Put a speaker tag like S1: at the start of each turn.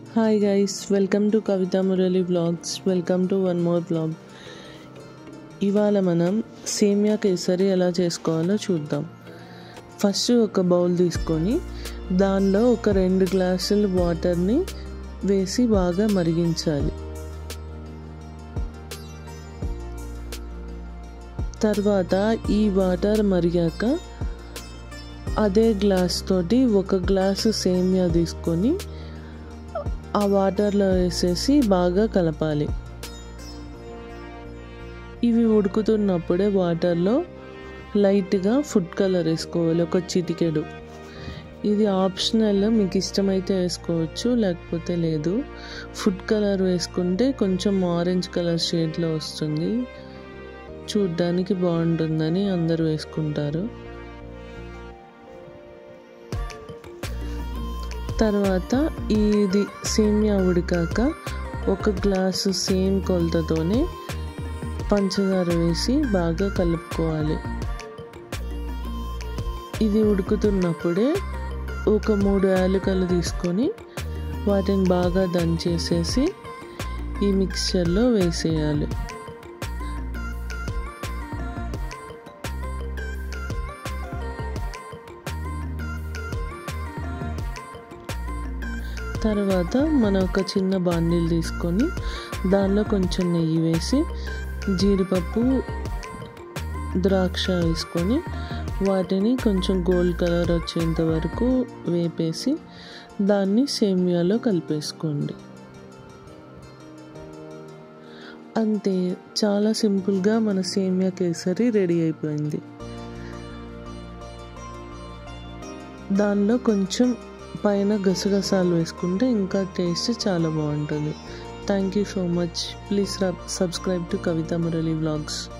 S1: hi guys welcome to Kavitha Murali blogs welcome to one more blog ఇవాళ మనం సేమియా కేసరి ఎలా చేసుకోవాలో చూద్దాం ఫస్ట్ ఒక బౌల్ తీసుకొని దానిలో ఒక రెండు గ్లాసులు వాటర్ని వేసి బాగా మరిగించాలి తర్వాత ఈ వాటర్ మరిగాక అదే గ్లాస్ తోటి ఒక గ్లాసు సేమియా తీసుకొని ఆ వాటర్లో వేసేసి బాగా కలపాలి ఇవి ఉడుకుతున్నప్పుడే వాటర్లో లైట్గా ఫుడ్ కలర్ వేసుకోవాలి ఒక చిటికెడు ఇది ఆప్షనల్ మీకు ఇష్టమైతే వేసుకోవచ్చు లేకపోతే లేదు ఫుడ్ కలర్ వేసుకుంటే కొంచెం ఆరెంజ్ కలర్ షేడ్లో వస్తుంది చూడ్డానికి బాగుంటుందని అందరూ వేసుకుంటారు తర్వాత ఇది సేమియా ఉడికాక ఒక గ్లాసు సేమ్ కొలతతోనే పంచదార వేసి బాగా కలుపుకోవాలి ఇది ఉడుకుతున్నప్పుడే ఒక మూడు యాలకలు తీసుకొని వాటిని బాగా దంచేసేసి ఈ మిక్స్చర్లో వేసేయాలి తర్వాత మనం ఒక చిన్న బాండిల్ తీసుకొని దానిలో కొంచెం నెయ్యి వేసి జీడిపప్పు ద్రాక్ష వేసుకొని వాటిని కొంచెం గోల్డ్ కలర్ వచ్చేంత వరకు వేపేసి దాన్ని సేమియాలో కలిపేసుకోండి అంతే చాలా సింపుల్గా మన సేమియా కేసరి రెడీ అయిపోయింది దానిలో కొంచెం పైన గసగసాలు వేసుకుంటే ఇంకా టేస్ట్ చాలా బాగుంటుంది thank you so much please subscribe to Kavitha Murali vlogs